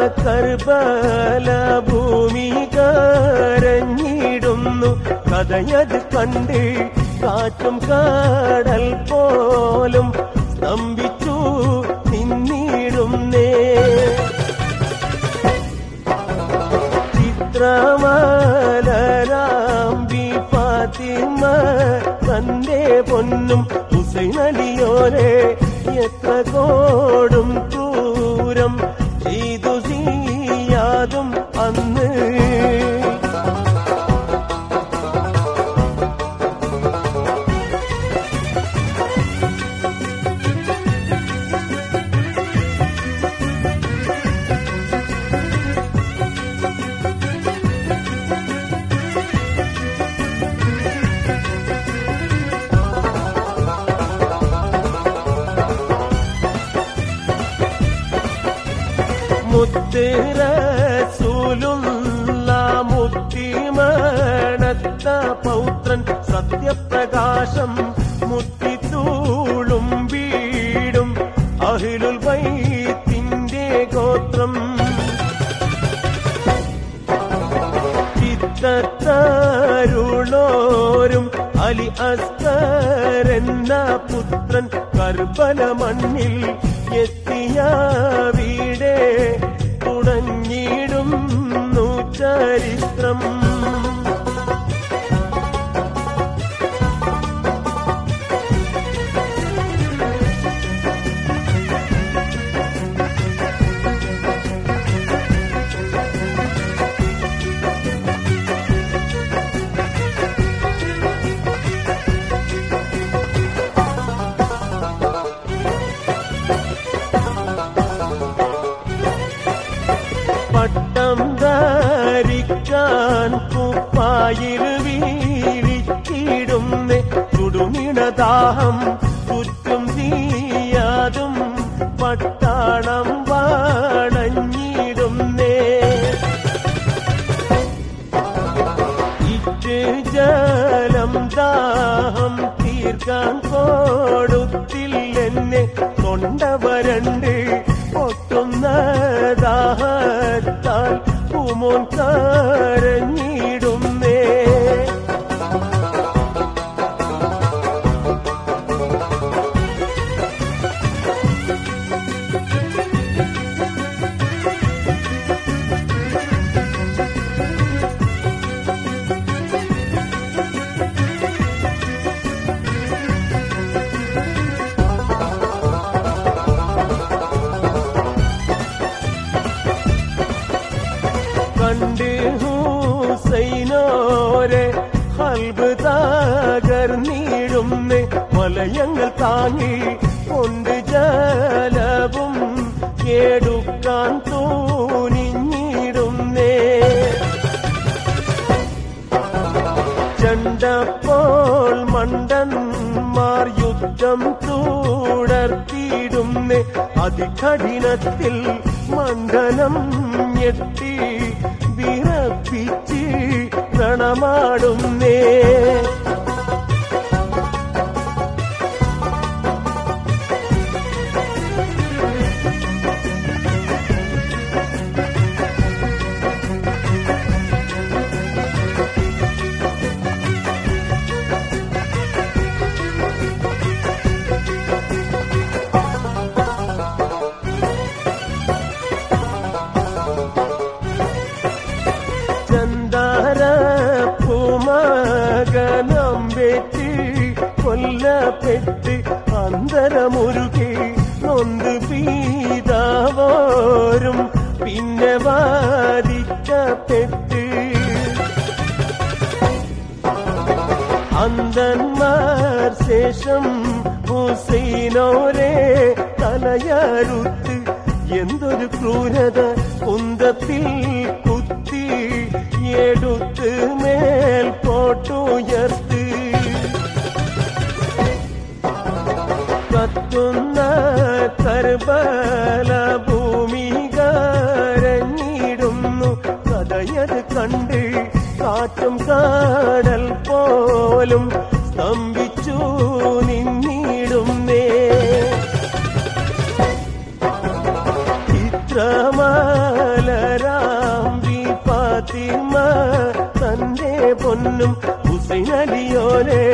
കർബല ഭൂമി കരഞ്ഞിടുന്നു കഥയത് കണ്ട് കാറ്റും കടൽ പോലും സ്തംഭിച്ചു നിന്നിടുന്നേ ചിത്രമലരാമ്പി ഫാത്തിമ തന്റെ പൊന്നും ഹുസൈനലിയോരെ എത്ര കോടും ക്രൂരം ചെയ്തു ചെയ്യാതും അന്ന് മുത്തിരസൂലുള്ള മുത്തിമണത്ത പൗത്രൻ സത്യപ്രകാശം മുത്തിത്തൂളും വീടും അഹിലുൽ വൈത്തിന്റെ ഗോത്രം ചിത്തത്തരുളോരും അലി അസ്കർ എന്ന പുത്രൻ കർബല മണ്ണിൽ എത്തിയ വീടേ തുടങ്ങിയിടുന്നു ചരിത്രം പട്ടം ധരിക്കാൻ കുപ്പായിൽ വീഴിച്ചിടുന്നേ ചുടുമിണദാഹം ചുറ്റും തീയാതും പട്ടാളം വാണഞ്ഞിടുന്നേ ഇറ്റ് ജലം ദാഹം തീർക്കാൻ കൊടുത്തില്ലെന്നെ തൊണ്ട വരണ്ട് പൊട്ടുന്ന ദാഹത്താൽ പൂമോൻ കരഞ്ഞിടുന്നേ കണ്ട് ഹൂസൈനോരെ ഹൽബ് തകർന്നിടുന്നേ മലയങ്ങൾ താങ്ങി കൊണ്ട് ജലവും കേടുക്കാൻ തോന്നിഞ്ഞിടുന്നേ ചണ്ടപ്പോൾ മണ്ടന്മാർ യുദ്ധം തുടർത്തിയിടുന്നേ അതികഠിനത്തിൽ മണ്ഡലം ഞെട്ടി വിറപ്പിച്ച് രണമാടുന്നേ ചന്ദാര പൂമകനം വെച്ച് കൊല്ലപ്പെട്ട് അന്തരമുരുകി നൊന്ത് പീതാവോരും പിന്നെ വാദിക്കപ്പെട്ട് അന്തന്മാർ ശേഷം ഹുസൈനോരെ തലയറുത്ത് എന്തൊരു ക്രൂരത കുന്തത്തിൽ കുത്തി എടുത്ത് മേൽ പോട്ടുയർത്ത് കത്തുന്ന കർബല ഭൂമി കരഞ്ഞിടുന്നു കഥയത് കണ്ട് കാറ്റും കാടൽ പോലും സ്തംഭിച്ചു നിന്നിടുന്നേ ചിത്രമാല മൈനലിയോനെ